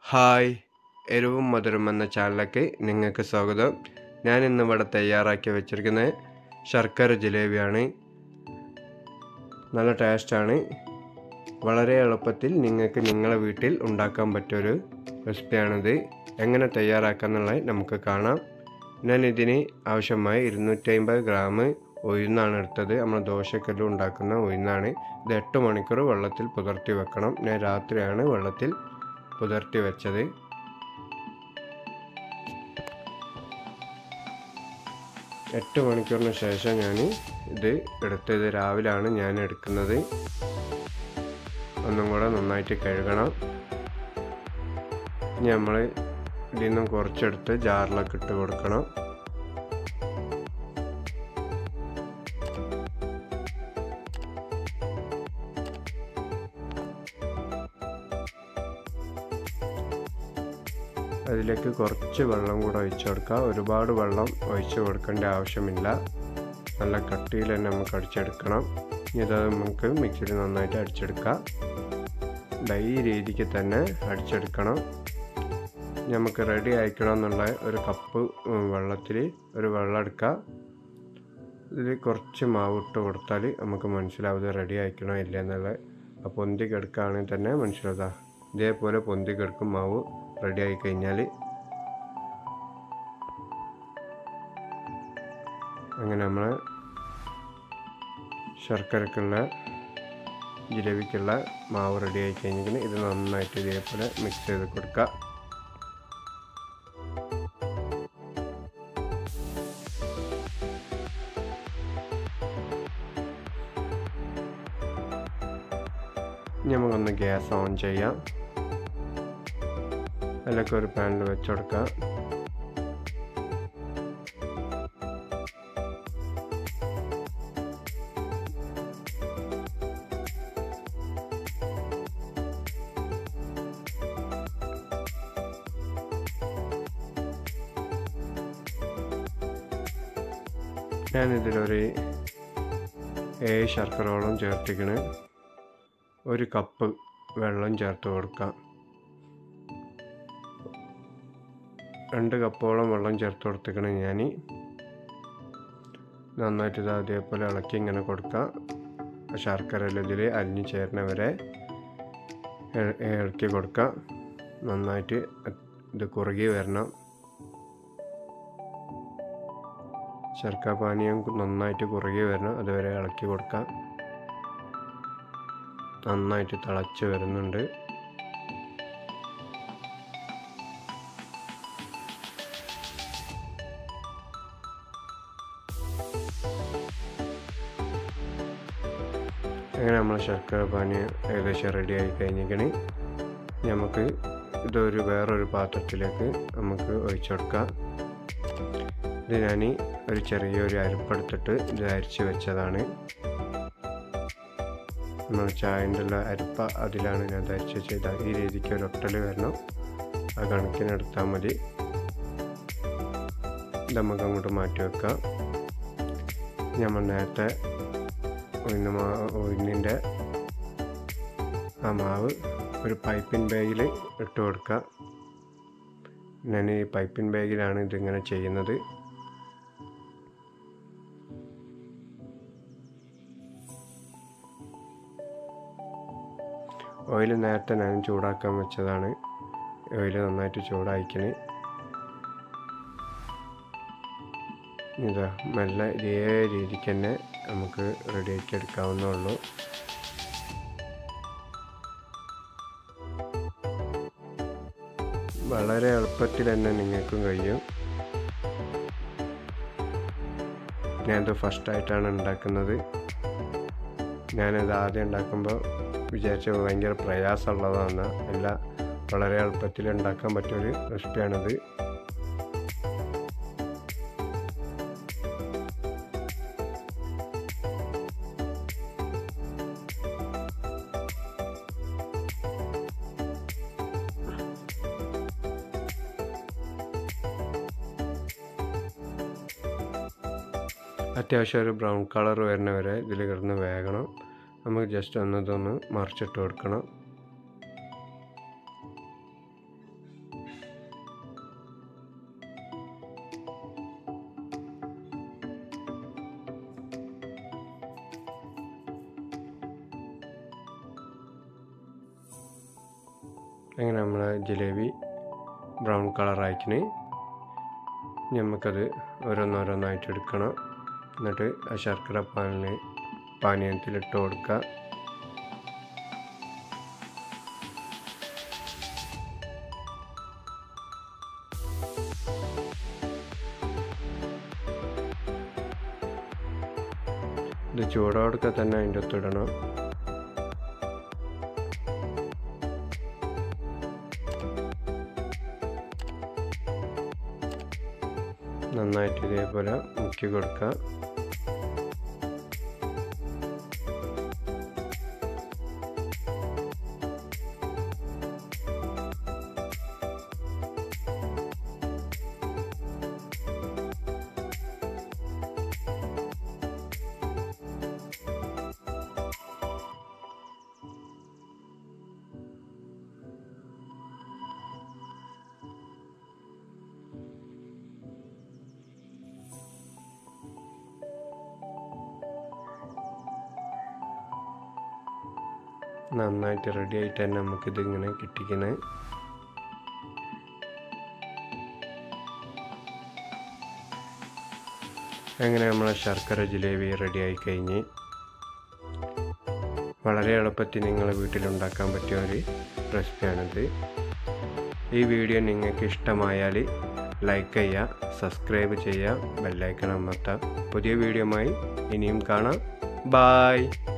hi എരിവും മധുരം എന്ന ചാനലിലേക്ക് നിങ്ങൾക്ക് സ്വാഗതം ഞാൻ ഇന്ന് ഇവിടെ തയ്യാറാക്കി വെച്ചിരിക്കുന്നത് ശർക്കര ജിലേബിയാണ് നല്ല ടേസ്റ്റാണ് വളരെ എളുപ്പത്തിൽ നിങ്ങൾക്ക് നിങ്ങളെ വീട്ടിൽ ഉണ്ടാക്കാൻ പറ്റിയൊരു റെസിപ്പിയാണിത് എങ്ങനെ തയ്യാറാക്കാന്നുള്ളത് നമുക്ക് കാണാം ഞാൻ ഇതിന് ആവശ്യമായി ഇരുന്നൂറ്റി അമ്പത് ഗ്രാം ഉഴുന്നാണ് എടുത്തത് നമ്മൾ ദോശക്കെല്ലാം ഉണ്ടാക്കുന്ന ഉഴുന്നാണ് ഇത് എട്ട് മണിക്കൂർ വെള്ളത്തിൽ പുതർത്തി വെക്കണം ഞാൻ രാത്രിയാണ് വെള്ളത്തിൽ പുതർത്തി വെച്ചത് എട്ട് മണിക്കൂറിന് ശേഷം ഞാൻ ഇത് എടുത്തത് രാവിലാണ് ഞാൻ എടുക്കുന്നത് ഒന്നും കൂടെ നന്നായിട്ട് കഴുകണം ഇനി നമ്മൾ ഇതിൽ നിന്നും കുറച്ചെടുത്ത് ജാറിലൊക്കെ ഇട്ട് കൊടുക്കണം അതിലേക്ക് കുറച്ച് വെള്ളം കൂടെ ഒഴിച്ചു കൊടുക്കുക ഒരുപാട് വെള്ളം ഒഴിച്ചു കൊടുക്കേണ്ട ആവശ്യമില്ല നല്ല കട്ടിയിൽ തന്നെ നമുക്ക് അടിച്ചെടുക്കണം ഇത് നമുക്ക് മിക്സിയിൽ നന്നായിട്ട് അടിച്ചെടുക്കാം ഈ രീതിക്ക് തന്നെ അടിച്ചെടുക്കണം നമുക്ക് റെഡി ആയിക്കണം എന്നുള്ള ഒരു കപ്പ് വെള്ളത്തിൽ ഒരു വെള്ളം എടുക്കുക ഇതിൽ കുറച്ച് മാവ് ഇട്ട് കൊടുത്താൽ നമുക്ക് മനസ്സിലാവും ഇത് റെഡി ആയിക്കണോ ഇല്ല എന്നുള്ളത് ആ പൊന്തി കിടക്കുകയാണെങ്കിൽ തന്നെ മനസ്സിലാവുക ഇതേപോലെ പൊന്തി കിടക്കും മാവ് റെഡി ആയി കഴിഞ്ഞാൽ അങ്ങനെ നമ്മൾ ശർക്കരക്കുള്ള ജിലേബിക്കുള്ള മാവ് റെഡി ആയി കഴിഞ്ഞെങ്കിൽ ഇത് നന്നായിട്ട് ഇതേപോലെ മിക്സ് ചെയ്ത് കൊടുക്കുക നമുക്കൊന്ന് ഗ്യാസ് ഓൺ ചെയ്യാം അതിലൊക്കെ ഒരു പാനിൽ വെച്ച് കൊടുക്കാം ഞാനിതിലൊരു ഏഴ് ശർക്കരോളം ചേർത്തിക്കണ് ഒരു കപ്പ് വെള്ളം ചേർത്ത് കൊടുക്കാം രണ്ട് കപ്പോളം വെള്ളം ചേർത്ത് കൊടുത്തേക്കണ ഞാൻ നന്നായിട്ട് ഇത് അതേപോലെ ഇളക്കി ഇങ്ങനെ കൊടുക്കാം ശർക്കര ഇതിൽ അരിഞ്ഞ് ചേരുന്ന വരെ ഇളക്കി കൊടുക്കാം നന്നായിട്ട് ഇത് കുറുകി വരണം ശർക്കര പാനീയം നന്നായിട്ട് കുറുകി വരണം അതുവരെ ഇളക്കി കൊടുക്കാം നന്നായിട്ട് തിളച്ച് വരുന്നുണ്ട് അങ്ങനെ നമ്മൾ ശർക്കര പാനി ഏകദേശം റെഡി ആയി കഴിഞ്ഞിക്കണി നമുക്ക് ഇതൊരു വേറൊരു പാത്രത്തിലേക്ക് നമുക്ക് ഒഴിച്ചു കൊടുക്കാം ഇത് ഞാൻ ഒരു ചെറിയൊരു അരിപ്പെടുത്തിട്ട് ഇത് അരിച്ച് വെച്ചതാണ് നമ്മൾ ചായൻ്റെ ഉള്ള അരിപ്പ അതിലാണ് ഞാൻ ധരിച്ച് ചെയ്ത ഈ രീതിക്ക് ഒരു ഒട്ടൽ വരണം ആ കണക്കിനെടുത്താൽ മതി ഇത് നമുക്ക് അങ്ങോട്ട് മാറ്റി വെക്കാം നമ്മൾ നേരത്തെ ഉഴുന്ന മാ ഉഴുന്നിൻ്റെ ആ മാവ് ഒരു പൈപ്പിൻ ബാഗിൽ ഇട്ട് കൊടുക്കുക ഞാൻ ഈ പൈപ്പിൻ ബാഗിലാണ് ഇതിങ്ങനെ ചെയ്യുന്നത് ഓയിൽ നേരത്തെ ഞാൻ ചൂടാക്കാൻ വെച്ചതാണ് ഓയിൽ നന്നായിട്ട് ചൂടായിക്കണി ഇതാ മെല്ലെ ഇതേ രീതിക്ക് തന്നെ നമുക്ക് റെഡിയാക്കി എടുക്കാവുന്നുള്ളൂ വളരെ എളുപ്പത്തിൽ തന്നെ നിങ്ങൾക്കും കഴിയും ഞാനിത് ഫസ്റ്റായിട്ടാണ് ഉണ്ടാക്കുന്നത് ഞാനിത് ആദ്യം ഉണ്ടാക്കുമ്പോൾ വിചാരിച്ച ഭയങ്കര പ്രയാസമുള്ളതാണ് അല്ല വളരെ എളുപ്പത്തിൽ ഉണ്ടാക്കാൻ പറ്റിയൊരു റെസിപ്പിയാണിത് അത്യാവശ്യം ഒരു ബ്രൗൺ കളർ വരുന്ന വരെ ഇതിൽ കിടന്ന് വേകണം നമുക്ക് ജസ്റ്റ് ഒന്ന് ഇതൊന്ന് മറിച്ചിട്ട് കൊടുക്കണം അങ്ങനെ നമ്മളെ ജിലേബി ബ്രൗൺ കളറായിക്കിന് നമുക്കത് ഓരോന്നോരോന്നായിട്ട് എടുക്കണം എന്നിട്ട് ആ ശർക്കര പാനിൽ പാനീയത്തിലിട്ട് കൊടുക്കുക ഇത് ചൂടോടൊക്കെ തന്നെ അതിൻ്റെ ഒത്തിടണം നന്നായിട്ട് ഇതേപോലെ മുക്കി കൊടുക്കുക നന്നായിട്ട് റെഡി ആയിട്ട് തന്നെ നമുക്കിത് ഇങ്ങനെ കിട്ടിക്കണേ അങ്ങനെ നമ്മളെ ശർക്കര ജിലേബി റെഡി ആയി കഴിഞ്ഞ് വളരെ എളുപ്പത്തിൽ നിങ്ങൾ വീട്ടിലുണ്ടാക്കാൻ പറ്റിയ ഒരു റെസിപ്പിയാണിത് ഈ വീഡിയോ നിങ്ങൾക്ക് ഇഷ്ടമായാൽ ലൈക്ക് ചെയ്യുക സബ്സ്ക്രൈബ് ചെയ്യുക ബെല്ലൈക്കൺ അമർത്തുക പുതിയ വീഡിയോയുമായി ഇനിയും കാണാം ബായ്